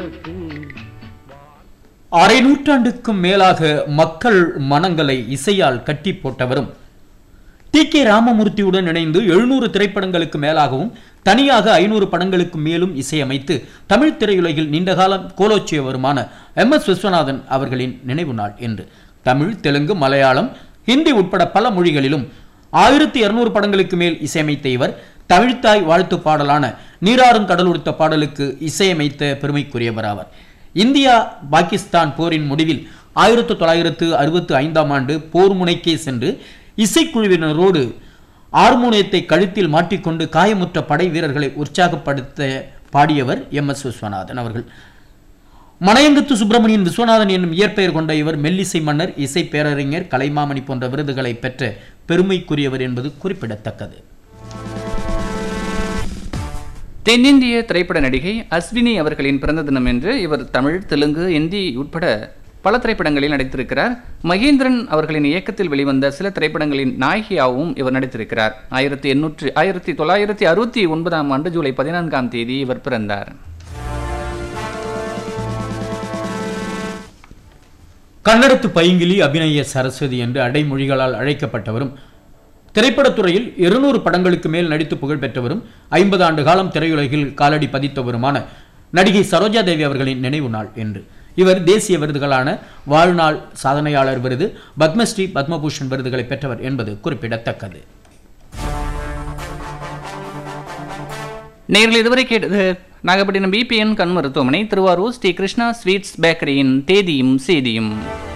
அரை நூற்றாண்டுக்கும் மேலாக மக்கள் மனங்களை இசையால் கட்டி போட்டவரும் டி கே ராமமூர்த்தியுடன் இணைந்து எழுநூறு திரைப்படங்களுக்கு மேலாகவும் தனியாக ஐநூறு படங்களுக்கு மேலும் இசையமைத்து தமிழ் திரையுலகில் நீண்டகாலம் கோலோச்சியவருமான எம் எஸ் விஸ்வநாதன் அவர்களின் நினைவு நாள் என்று தமிழ் தெலுங்கு மலையாளம் ஹிந்தி உட்பட பல மொழிகளிலும் ஆயிரத்தி இருநூறு படங்களுக்கு மேல் இசையமைத்த இவர் தமிழ்த்தாய் வாழ்த்து பாடலான நீராறும் கடலுடுத்த பாடலுக்கு இசையமைத்த பெருமைக்குரியவர் ஆவார் இந்தியா பாகிஸ்தான் போரின் முடிவில் ஆயிரத்து தொள்ளாயிரத்து அறுபத்து ஐந்தாம் ஆண்டு போர் முனைக்கே சென்று இசைக்குழுவினரோடு ஹார்மோனியத்தை கழுத்தில் மாட்டிக்கொண்டு காயமுற்ற படை வீரர்களை உற்சாகப்படுத்த பாடியவர் எம் எஸ் விஸ்வநாதன் அவர்கள் மலையங்கத்து சுப்பிரமணியன் விஸ்வநாதன் என்னும் இயற்பெயர் கொண்ட இவர் மெல்லிசை மன்னர் இசை பேரறிஞர் கலைமாமணி போன்ற விருதுகளை பெற்ற பெருமைக்குரியவர் என்பது குறிப்பிடத்தக்கது தென்னிந்திய திரைப்பட நடிகை அஸ்வினி அவர்களின் பிறந்த தினம் என்று இவர் தமிழ் தெலுங்கு இந்தி உட்பட பல திரைப்படங்களில் நடித்திருக்கிறார் மகேந்திரன் அவர்களின் இயக்கத்தில் வெளிவந்த சில திரைப்படங்களின் நாயகியாகவும் இவர் நடித்திருக்கிறார் ஆயிரத்தி எண்ணூற்று ஆயிரத்தி தொள்ளாயிரத்தி அறுபத்தி ஒன்பதாம் ஆண்டு ஜூலை பதினான்காம் தேதி இவர் பிறந்தார் கன்னடத்து பைங்கிலி அபிநய சரஸ்வதி என்று அடைமொழிகளால் அழைக்கப்பட்டவரும் திரைப்படத்துறையில் இருநூறு படங்களுக்கு மேல் நடித்து புகழ் பெற்றவரும் ஐம்பது ஆண்டு காலம் திரையுலகில் காலடி பதித்தவருமான நடிகை சரோஜா தேவி அவர்களின் நினைவு நாள் என்று இவர் தேசிய விருதுகளான வாழ்நாள் சாதனையாளர் விருது பத்மஸ்ரீ பத்மபூஷன் விருதுகளை பெற்றவர் என்பது குறிப்பிடத்தக்கது நேரில் இதுவரை கேட்டது நாகப்பட்டினம் பிபிஎன் கண் மருத்துவமனை திருவாரூர் ஸ்ரீ கிருஷ்ணா ஸ்வீட்ஸ் பேக்கரியின் தேதியும் செய்தியும்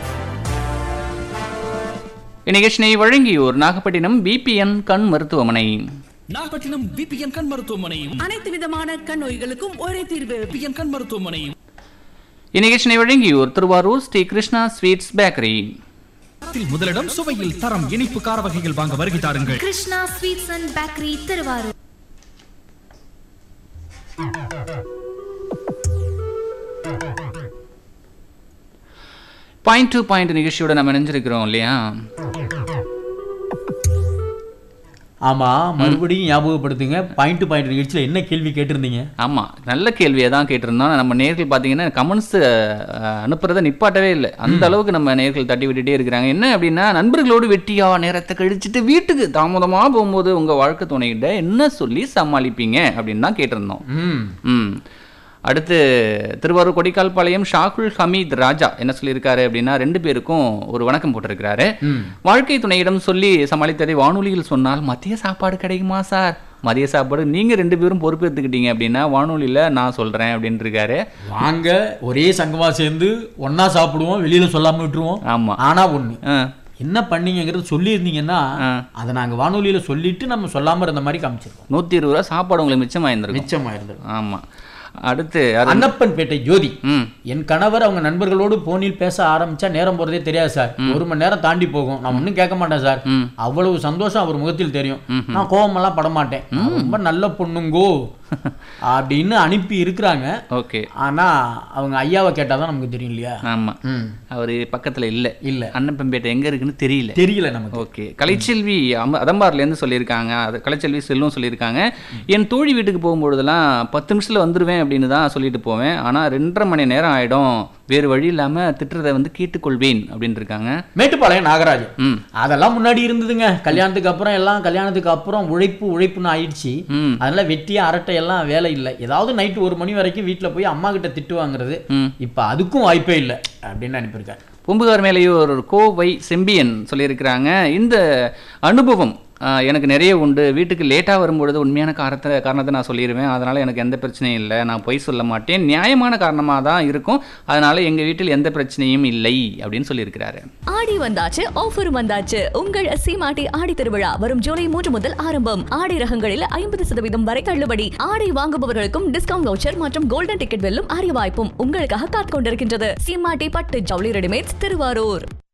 இந்நிகழ்ச்சியை வழங்கியோர் நாகப்பட்டினம் பிபிஎன் கண் மருத்துவமனை நாகப்பட்டினம் பிபிஎன் கண் மருத்துவமனையும் அனைத்து விதமான கண் நோய்களுக்கும் ஒரே தீர்வு பிபிஎன் கண் மருத்துவமனையும் இந்நிகழ்ச்சியை வழங்கியோர் திருவாரூர் ஸ்ரீ கிருஷ்ணா ஸ்வீட்ஸ் பேக்கரி தரத்தில் முதலிடம் சுவையில் தரம் இனிப்பு கார வகைகள் வாங்க வருகை தாருங்கள் Krishna sweets and bakery Tiruvarur point to point நிகழ்ச்சியோட நம்ம இணைஞ்சிருக்கிறோம் இல்லையா ஆமா மறுபடியும் ஞாபகப்படுத்துங்க பாயிண்ட் டு பாயிண்ட் நிகழ்ச்சியில் என்ன கேள்வி கேட்டிருந்தீங்க ஆமாம் நல்ல கேள்வியை தான் கேட்டிருந்தோம் நம்ம நேர்கள் பார்த்தீங்கன்னா கமெண்ட்ஸ் அனுப்புறதை நிப்பாட்டவே இல்லை அந்த அளவுக்கு நம்ம நேர்கள் தட்டி விட்டுட்டே இருக்கிறாங்க என்ன அப்படின்னா நண்பர்களோடு வெட்டியா நேரத்தை கழிச்சிட்டு வீட்டுக்கு தாமதமாக போகும்போது உங்கள் வாழ்க்கை துணைகிட்ட என்ன சொல்லி சமாளிப்பீங்க அப்படின்னு தான் கேட்டிருந்தோம் ம் ம் அடுத்து திருவாரூர் கொடிக்கால்பாளையம் ஷாகுல் ஹமீத் ராஜா என்ன சொல்லியிருக்காரு அப்படின்னா ரெண்டு பேருக்கும் ஒரு வணக்கம் போட்டிருக்கிறாரு ம். வாழ்க்கை துணையிடம் சொல்லி சமாளித்ததை வானொலியில் சொன்னால் மதிய சாப்பாடு கிடைக்குமா சார் மதிய சாப்பாடு நீங்க ரெண்டு பேரும் பொறுப்பேற்றுக்கிட்டீங்க அப்படின்னா வானொலியில நான் சொல்றேன் அப்படின்னு இருக்காரு வாங்க ஒரே சங்கமா சேர்ந்து ஒண்ணா சாப்பிடுவோம் வெளியில சொல்லாம விட்டுருவோம் ஆமா ஆனா ஒண்ணு ஆ, என்ன பண்ணீங்கிறது சொல்லியிருந்தீங்கன்னா ஆ. அதை நாங்க வானொலியில சொல்லிட்டு நம்ம சொல்லாம இருந்த மாதிரி காமிச்சிருக்கோம் நூத்தி இருபது ரூபா சாப்பாடு உங்களுக்கு மிச்சமாயிருந்திருக்கும் மிச்சமா இருந்தது ஆமா அடுத்து அது அன்னப்பன்பேட்டை ஜோதி ம் என் கணவர் அவங்க நண்பர்களோடு போனில் பேச ஆரம்பிச்சா நேரம் போறதே தெரியாது சார் ஒரு மணி நேரம் தாண்டி போகும் நான் ஒன்றும் கேட்க மாட்டேன் சார் ம். அவ்வளவு சந்தோஷம் அவர் முகத்தில் தெரியும் நான் கோவமெல்லாம் பட மாட்டேன் நான் ரொம்ப நல்ல பொண்ணுங்கோ அப்படின்னு அனுப்பி இருக்கிறாங்க ஓகே ஆனா அவங்க ஐயாவை கேட்டாதான் நமக்கு தெரியும் இல்லையா ஆமா ம் அவரு பக்கத்துல இல்ல இல்ல அன்னப்பம்பேட்டை எங்க இருக்குன்னு தெரியல தெரியல நமக்கு ஓகே கலைச்செல்வி அம அதம்பார்லேருந்து சொல்லியிருக்காங்க அது கலைச்செல்வி செல்வம் சொல்லியிருக்காங்க என் தோழி வீட்டுக்கு போகும்பொழுதெல்லாம் பத்து நிமிஷத்தில் வந்துடுவேன் அப்படின்னு தான் சொல்லிட்டு போவேன் ஆனால் ரெண்டரை மணி நேரம் ஆகிடும் வேறு வழி இல்லாமல் திட்டுறதை வந்து கேட்டுக்கொள்வேன் அப்படின்னு இருக்காங்க மேட்டுப்பாளையம் நாகராஜன் ம் அதெல்லாம் முன்னாடி இருந்ததுங்க கல்யாணத்துக்கு அப்புறம் எல்லாம் கல்யாணத்துக்கு அப்புறம் உழைப்பு உழைப்புன்னு ஆயிடுச்சு ம் அதனால வெட்டியா அரட்டை எல்லாம் வேலை இல்லை ஏதாவது நைட்டு ஒரு மணி வரைக்கும் வீட்ல போய் அம்மா கிட்ட திட்டு வாங்குறது ம் இப்ப அதுக்கும் வாய்ப்பே இல்லை அப்படின்னு அனுப்பியிருக்காரு பூம்புகார் மேலேயோர் கோவை செம்பியன் சொல்லியிருக்கிறாங்க இந்த அனுபவம் ஆஹ், எனக்கு நிறைய உண்டு வீட்டுக்கு லேட்டாக வரும்பொழுது உண்மையான காரணத்தை காரணத்தை நான் சொல்லிடுவேன் அதனால் எனக்கு எந்த பிரச்சனையும் இல்லை நான் பொய் சொல்ல மாட்டேன் நியாயமான காரணமாக தான் இருக்கும் அதனால் எங்கள் வீட்டில் எந்த பிரச்சனையும் இல்லை அப்படின்னு சொல்லியிருக்கிறாரு ஆடி வந்தாச்சு ஆஃபர் வந்தாச்சு உங்கள் சீமாட்டி ஆடி திருவிழா வரும் ஜூலை மூன்று முதல் ஆரம்பம் ஆடை ரகங்களில் ஐம்பது சதவீதம் வரை தள்ளுபடி ஆடை வாங்குபவர்களுக்கும் டிஸ்கவுண்ட் வவுச்சர் மற்றும் கோல்டன் டிக்கெட் வெல்லும் அரிய வாய்ப்பும் உங்களுக்காக காத்துக் கொண்டிருக்கின்றது சீமாட்டி பட்டு ஜவுளி ரெடிமேட்ஸ் திருவாரூர்